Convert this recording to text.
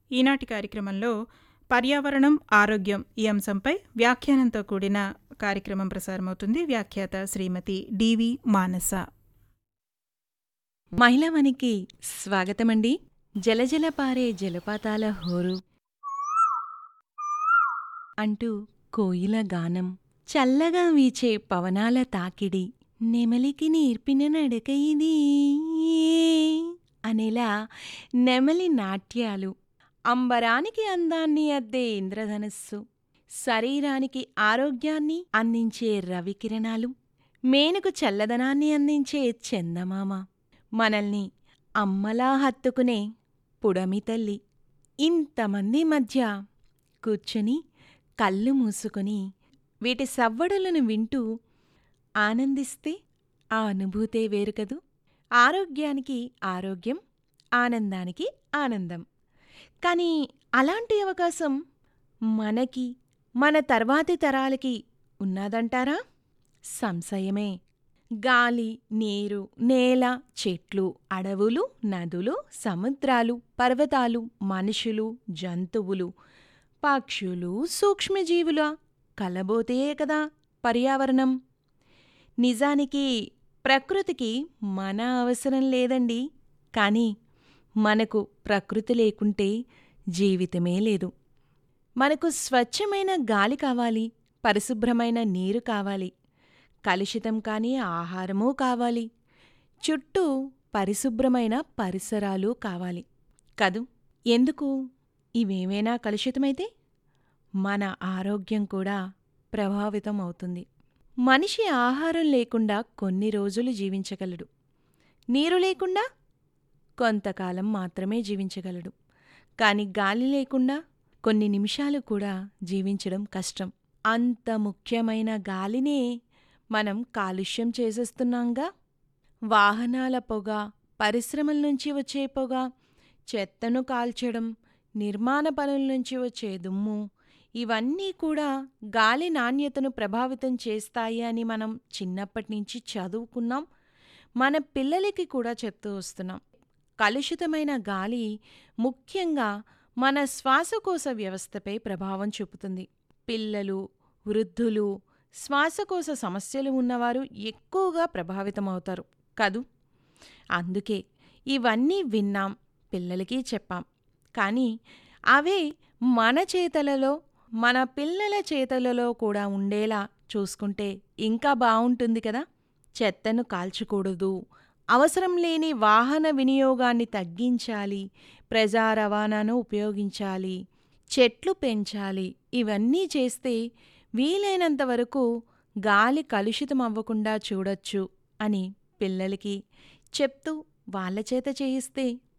ఈనాటి కార్యక్రమంలో పర్యావరణం ఆరోగ్యం ఈ అంశంపై వ్యాఖ్యానంతో కూడిన కార్యక్రమం ప్రసారమవుతుంది వ్యాఖ్యాత శ్రీమతి డివి మానస మహిళావనికి స్వాగతమండి జలజల పారే జలపాతాల హోరు అంటూ కోయిల గానం చల్లగా వీచే పవనాల తాకిడి నెమలికి నేర్పిన నడక ఇది అనేలా నెమలి నాట్యాలు అంబరానికి అందాన్ని అద్దే ఇంద్రధనస్సు శరీరానికి ఆరోగ్యాన్ని అందించే రవికిరణాలు మేనుకు చల్లదనాన్ని అందించే చందమామ మనల్ని అమ్మలా హత్తుకునే పుడమి తల్లి ఇంతమంది మధ్య కూర్చుని కళ్ళు మూసుకొని వీటి సవ్వడులను వింటూ ఆనందిస్తే ఆ అనుభూతే వేరు కదూ ఆరోగ్యానికి ఆరోగ్యం ఆనందానికి ఆనందం కానీ అలాంటి అవకాశం మనకి మన తర్వాతి తరాలకి ఉన్నదంటారా సంశయమే గాలి నీరు నేల చెట్లు అడవులు నదులు సముద్రాలు పర్వతాలు మనుషులు జంతువులు పక్షులు సూక్ష్మజీవుల కలబోతే కదా పర్యావరణం నిజానికి ప్రకృతికి మన అవసరం లేదండి కానీ మనకు ప్రకృతి లేకుంటే జీవితమే లేదు మనకు స్వచ్ఛమైన గాలి కావాలి పరిశుభ్రమైన నీరు కావాలి కలుషితం కాని ఆహారమూ కావాలి చుట్టూ పరిశుభ్రమైన పరిసరాలు కావాలి కదూ ఎందుకు ఇవేమైనా కలుషితమైతే మన ఆరోగ్యం కూడా ప్రభావితం అవుతుంది మనిషి ఆహారం లేకుండా కొన్ని రోజులు జీవించగలడు నీరు లేకుండా కొంతకాలం మాత్రమే జీవించగలడు కాని గాలి లేకుండా కొన్ని నిమిషాలు కూడా జీవించడం కష్టం అంత ముఖ్యమైన గాలినే మనం కాలుష్యం చేసేస్తున్నాంగా వాహనాల పొగ పరిశ్రమల నుంచి వచ్చే పొగ చెత్తను కాల్చడం నిర్మాణ పనుల నుంచి వచ్చే దుమ్ము ఇవన్నీ కూడా గాలి నాణ్యతను ప్రభావితం చేస్తాయి అని మనం చిన్నప్పటి నుంచి చదువుకున్నాం మన పిల్లలకి కూడా చెప్తూ వస్తున్నాం కలుషితమైన గాలి ముఖ్యంగా మన శ్వాసకోశ వ్యవస్థపై ప్రభావం చూపుతుంది పిల్లలు వృద్ధులు శ్వాసకోశ సమస్యలు ఉన్నవారు ఎక్కువగా ప్రభావితమవుతారు కదూ అందుకే ఇవన్నీ విన్నాం పిల్లలకి చెప్పాం కానీ అవే మన చేతలలో మన పిల్లల చేతలలో కూడా ఉండేలా చూసుకుంటే ఇంకా బావుంటుంది కదా చెత్తను కాల్చకూడదు అవసరం లేని వాహన వినియోగాన్ని తగ్గించాలి ప్రజా రవాణాను ఉపయోగించాలి చెట్లు పెంచాలి ఇవన్నీ చేస్తే వీలైనంత వరకు గాలి కలుషితం అవ్వకుండా చూడొచ్చు అని పిల్లలకి చెప్తూ వాళ్ళ చేత చేయిస్తే